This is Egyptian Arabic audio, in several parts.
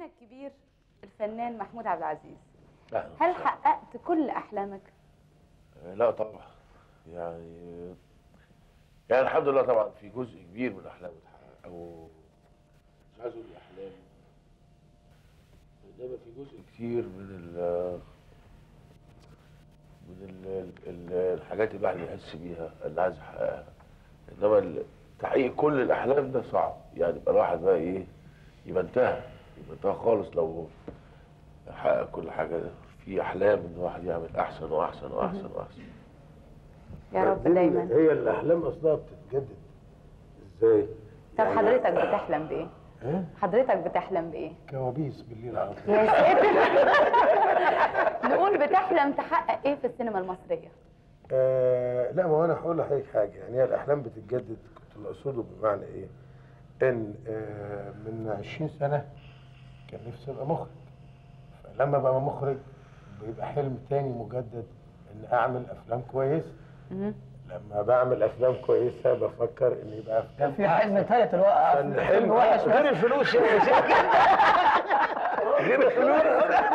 نجمنا الكبير الفنان محمود عبد العزيز أهلا هل وسهلا. حققت كل احلامك آه، لا طبعا يعني يعني الحمد لله طبعا في جزء كبير من احلامي اتحقق او مش عايز اقول احلام انما في جزء كتير من ال من ال ال الحاجات اللي الواحد بيحس بيها اللي عايز يحققها انما ال- تحقيق كل الاحلام ده صعب يعني يبقى الواحد بقى ايه يبقى انتهى يبقى انتهى خالص لو حقق كل حاجه في احلام ان الواحد يعمل احسن واحسن واحسن واحسن يا رب دي دايما هي الاحلام اصلها بتتجدد ازاي؟ طب حضرتك بتحلم بايه ها؟ حضرتك بتحلم بايه كوابيس بالليل على طول يا ساتر نقول بتحلم تحقق ايه في السينما المصريه آه لا ما هو انا هقول لحضرتك حاجه يعني هي الاحلام بتتجدد كنت اقصده بمعنى ايه؟ ان آه من 20 سنه كان نفسي ابقى مخرج فلما بقى مخرج بيبقى حلم تاني مجدد ان اعمل افلام كويسه مهم. لما بعمل افلام كويسه بفكر ان يبقى افلام كان في حلم ثالث الوقت الحلم وحش غير الفلوس يا شيخ غير الفلوس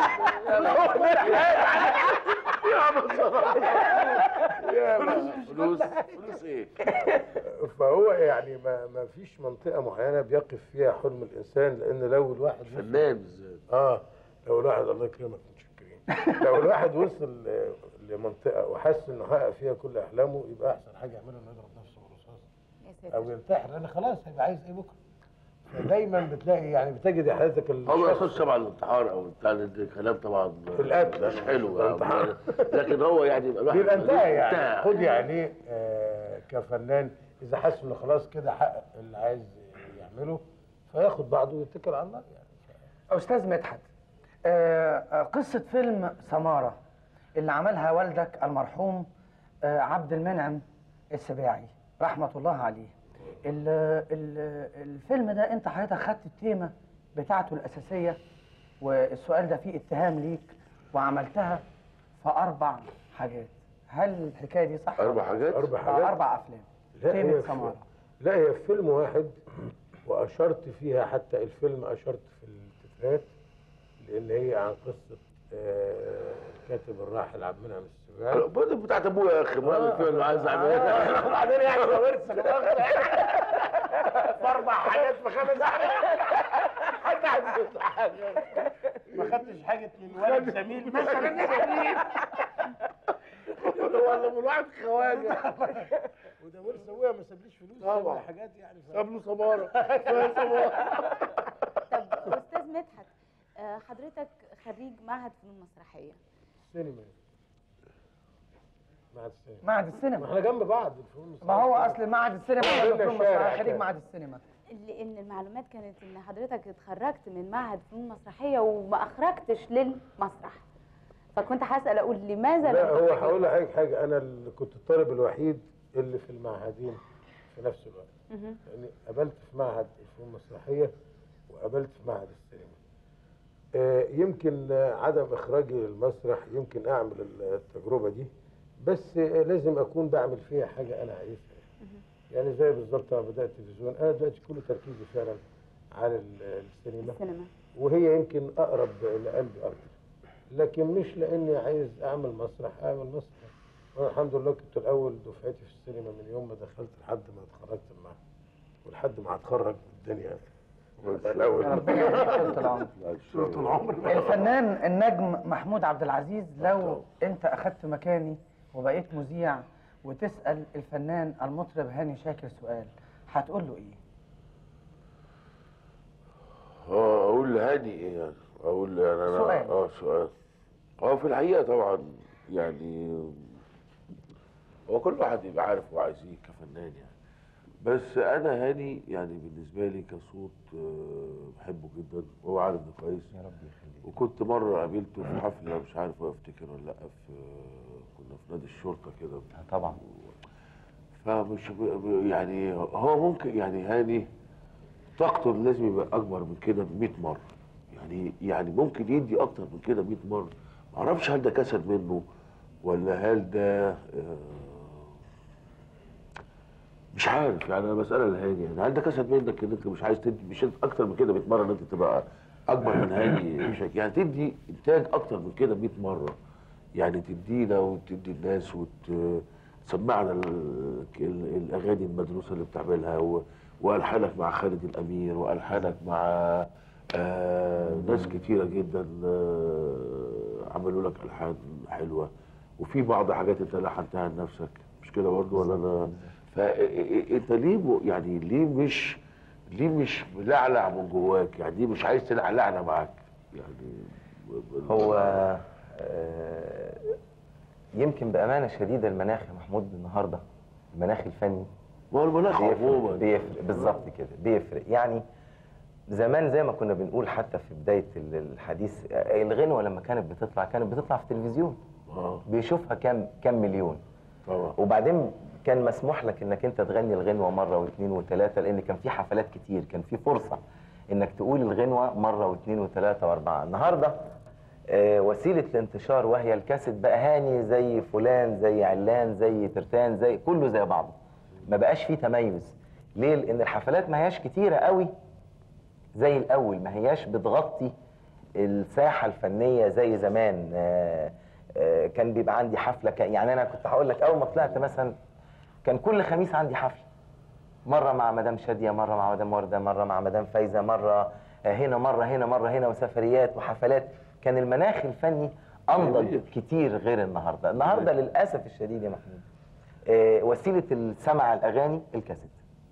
فلوس فلوس ايه؟ فهو يعني ما ما فيش منطقه معينه بيقف فيها حلم الانسان لان لو الواحد وصل- فنان بالذات اه لو الواحد الله يكرمك متشكرين لو الواحد وصل ل- لمنطقه وحس انه حقق فيها كل احلامه يبقى احسن حاجه يعملها انه يضرب نفسه بالرصاص يا او ساتر ينتحر لان خلاص هيبقى عايز ايه بكره فدايما بتلاقي يعني بتجد حضرتك هو ما الشخص يقصدش طبعا الانتحار او بتاع ده كلام طبعا القتل. مش حلو الانتحار. لكن هو يعني يبقى الواحد بيبقى انتهى يعني انتهى. خد يعني آه كفنان اذا حس انه خلاص كده حقق اللي عايز يعمله فياخد بعضه ويتكل على الله يعني استاذ مدحت آه، آه، قصه فيلم سماره اللي عملها والدك المرحوم آه، عبد المنعم السباعي رحمه الله عليه ال ال الفيلم ده انت حضرتك خدت التيمه بتاعته الاساسيه والسؤال ده فيه اتهام ليك وعملتها في اربع حاجات هل الحكايه دي صح اربع ولا لا؟ حاجات اربع آه، حاجات اربع افلام لا تيمه هي في سماره لا هي في فيلم واحد واشرت فيها حتى الفيلم اشرت في التترات لان هي عن قصه آه، الكاتب الراحل عبد المنعم السباعي برضه بتاعت ابويا يا اخي ما آه. فيها اللي عايز اعملها وبعدين يعني ورث في اربع حاجات في خمس حاجات حتى عندي حاجه ما خدتش حاجه للولد زميل مثلا ولا من واحد خواجه وده ورث ابويا ما سابليش فلوس طبعا. ساب لي حاجات يعني ف- ساب له سماره طب استاذ مدحت آه، حضرتك خريج معهد فنون مسرحيه السينما معهد السينما معهد ما السينما احنا جنب بعض الفنون ما هو اصل معهد السينما آه، هو بينا فيلم شارع مسرحي، خريج كده. معهد السينما لان المعلومات كانت ان حضرتك اتخرجت من معهد فنون مسرحيه وما اخرجتش للمسرح فكنت هسال اقول لماذا لا لم هو تخرج هقول لحضرتك حاجه انا اللي كنت الطالب الوحيد اللي في المعهدين في نفس الوقت مهم. يعني قابلت في معهد الفنون المسرحيه وقابلت في معهد السينما آه، يمكن آه، عدم اخراجي للمسرح يمكن اعمل التجربه دي بس آه، لازم اكون بعمل فيها حاجه انا عايزها يعني زي بالظبط لما بدات التلفزيون انا دلوقتي كل تركيزي فعلا على ال- السينما السينما وهي يمكن اقرب لقلبي اكتر لكن مش لاني عايز اعمل مسرح اعمل مسرح وانا الحمد لله كنت الاول دفعتي في السينما من يوم ما دخلت لحد ما اتخرجت من المعهد ولحد ما هتخرج الدنيا أبقى الاول ربنا يديك طول العمر طول العمر الفنان النجم محمود عبد العزيز لو انت اخدت مكاني وبقيت مذيع وتسال الفنان المطرب هاني شاكر سؤال هتقول له ايه؟ اه اقول لهاني ايه يعني اقول يعني انا سؤال. اه سؤال هو في الحقيقه طبعا يعني هو كل واحد يبقى عارف هو عايز ايه كفنان يعني بس انا هاني يعني بالنسبه لي كصوت آه، بحبه جدا وهو عارف ده كويس يا رب يخليك وكنت مره قابلته في حفله مش عارف افتكر ولا لا في كنا في نادي الشرطه كده طبعا فمش ب- يعني هو ممكن يعني هاني طاقته لازم يبقى اكبر من كده ب 100 مره يعني يعني ممكن يدي اكتر من كده 100 مره ما اعرفش هل ده كسل منه ولا هل ده آه، مش عارف يعني انا بسألها لهاني يعني هل ده كسل منك ان انت مش عايز تدي مش اكتر من كده 100 مره ان انت تبقى اكبر من هاني بشكل يعني تدي انتاج اكتر من كده 100 مره يعني تدينا وتدي الناس وتسمعنا ال- ال- الاغاني المدروسه اللي بتعملها و- والحانك مع خالد الامير والحانك مع آه ناس كتيره جدا آه عملوا لك الحان حلوه وفي بعض حاجات انت لحنتها لنفسك مش كده برضه ولا انا فانت ليه م- يعني ليه مش ليه مش ملعلع من جواك يعني ليه مش عايز تلعلعنا معاك يعني هو آه، يمكن بامانه شديده المناخ يا محمود النهارده المناخ الفني ما هو المناخ بيفرق عموما بيفرق بالظبط كده بيفرق يعني زمان زي ما كنا بنقول حتى في بدايه ال- الحديث آه، الغنوه لما كانت بتطلع كانت بتطلع في التلفزيون اه بيشوفها كام كام مليون طبعا وبعدين كان مسموح لك انك انت تغني الغنوه مره واثنين وثلاثه لان كان في حفلات كتير كان في فرصه انك تقول الغنوه مره واثنين وثلاثه واربعه النهارده آه، وسيله الانتشار وهي الكاسيت بقى هاني زي فلان زي علان زي ترتان زي كله زي بعضه ما بقاش فيه تميز ليه لان الحفلات ما هياش كتيره قوي زي الاول ما هياش بتغطي الساحه الفنيه زي زمان آه، آه، كان بيبقى عندي حفله ك- يعني انا كنت هقول لك اول ما طلعت مثلا كان كل خميس عندي حفله مره مع مدام شاديه مره مع مدام ورده مره مع مدام فايزه مره آه، هنا مره هنا مره هنا وسفريات وحفلات كان المناخ الفني انضج جميل. كتير غير النهارده النهارده للاسف الشديد يا محمود آه، وسيله السمع الاغاني الكاسيت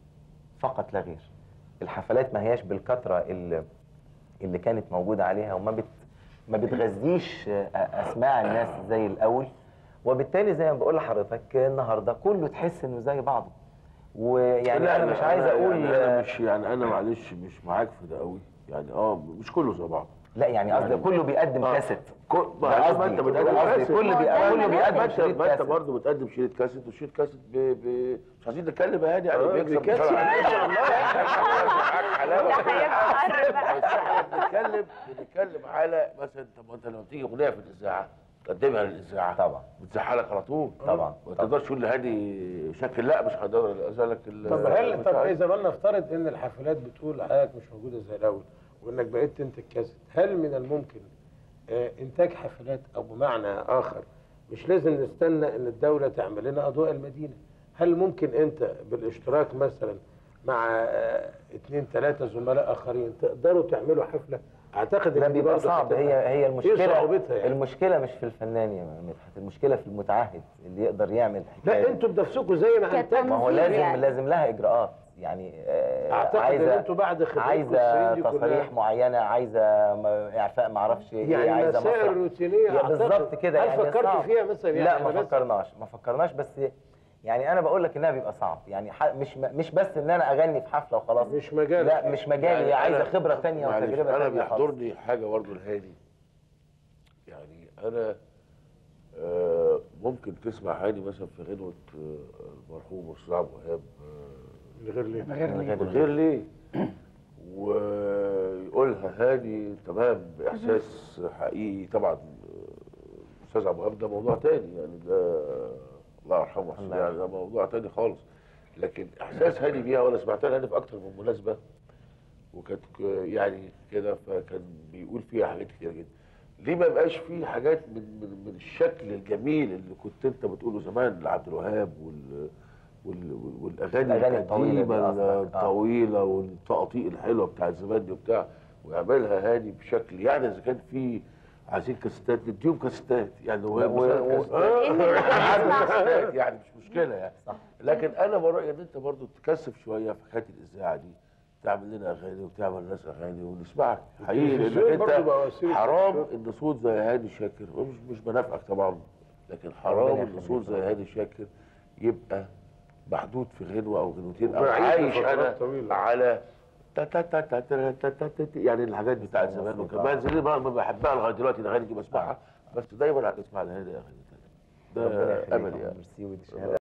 فقط لا غير الحفلات ما هياش بالكثره اللي, اللي كانت موجوده عليها وما بت ما بتغذيش آه، اسماع الناس زي الاول وبالتالي زي ما بقول لحضرتك النهارده كله تحس انه زي بعضه ويعني لا، انا مش عايز أنا- اقول يعني انا آه، مش يعني انا معلش مش معاك في ده قوي يعني اه مش كله زي بعض لا يعني قصدي يعني- كله بيقدم آه. كاسيت كل ده ما قصدي. ما انت بتقدم قصدي كاسيت كله ما هو بي- ده كله المناخ. بيقدم ما انت شريط ما انت كاسيت برضه بتقدم شريط كاسيت وشريط كاسيت ب... ب... مش عايزين نتكلم يعني يعني آه، بيكسب بيكسب. بسرعه ما شاء الله معاك حلاوه ده هيبقى بقى بس احنا بنتكلم بنتكلم على مثلا انت ما انت لما تيجي اغنيه في الاذاعه تقدمها للاذاعه طبعا. بتزعلك على طول طبعا. ما تقدرش تقول لهادي شكل لا مش هقدر ازالك ال- طب هل طب بتاع- اذا ما نفترض ان الحفلات بتقول حضرتك مش موجوده زي الاول وانك بقيت تنتج كاسيت هل من الممكن آه، انتاج حفلات او بمعنى اخر مش لازم نستنى ان الدوله تعمل لنا اضواء المدينه هل ممكن انت بالاشتراك مثلا مع آه، اثنين ثلاثه زملاء اخرين تقدروا تعملوا حفله اعتقد لا إن دي بيبقى برضه صعب هتبقى- هي هي ايه المشكله صعوبتها يعني المشكله مش في الفنان يا مدحت المشكله في المتعهد اللي يقدر يعمل حكايه لا انتوا بنفسكم زي ما كتنظيم انتجوا ما هو لازم يعني. لازم لها اجراءات يعني آه، أعتقد إن عايزه أنتوا بعد خبرتكم عايزه السنين دي كلها- تصاريح معينه عايزه م- اعفاء ما اعرفش ايه يعني عايزه المسائل مسرح. الروتينيه يا أعتقد. بالظبط كده هل يعني فكرتوا صعب. فيها مثلا يعني لا أنا ما بس- فكرناش ما فكرناش بس يعني انا بقول لك انها بيبقى صعب يعني ح- مش مش بس ان انا اغني في حفله وخلاص مش مجالك. لا مش مجالي يعني عايزه أنا- خبره تانية معلش، وتجربه انا تانية خالص. بيحضرني حاجه برضه الهادي يعني انا آه، ممكن تسمع هاني مثلا في غنوه آه، المرحوم استاذ عبد الوهاب آه، من غير ليه من غير من ليه. غير من غير ليه ويقولها هاني تمام باحساس حقيقي طبعا آه، استاذ عبد الوهاب ده موضوع تاني يعني ده الله يرحمه أحسن الله يعني ده موضوع تاني خالص لكن احساس هاني بيها وانا سمعتها لهاني في اكتر من مناسبه وكانت ك- يعني كده فكان بيقول فيها حاجات كتير جدا ليه ما بقاش فيه حاجات من, من, من الشكل الجميل اللي كنت انت بتقوله زمان لعبد الوهاب وال وال والاغاني الأغاني الطويلة دي القديمه قصدك، آه. الطويله والتقاطيع الحلوه بتاعت زمان دي وبتاع ويعملها هاني بشكل يعني اذا كان في عايزين كاسيتات نديهم كاسيتات يعني وهي لا، و- مثلاً و- كاسيتات. لأن الواحد يسمع كاسيتات يعني مش مشكله يعني صح لكن انا برايي ان انت برضو تكثف شويه في حكايه الاذاعه دي تعمل لنا اغاني وتعمل لناس اغاني ونسمعك حقيقي التلفزيون لانك برضو بقى انت وسيلة حرام انتشار. ان صوت زي هاني شاكر مش مش بنافقك طبعا لكن حرام ربنا ان يخليك صوت زي هاني شاكر يبقى محدود في غنوه او غنوتين او وبعيد عايش لفترات انا طويلة. على تا تا تا تا تا تا تا تا تا يعني الحاجات بتاعت زمان وكمان زي ما ما بحبها لغايه دلوقتي الاغاني دي بسمعها بس دايما هتسمع الهادي اغاني تانية ربنا ده يخليك امل يا يعني ميرسي ودي شهادة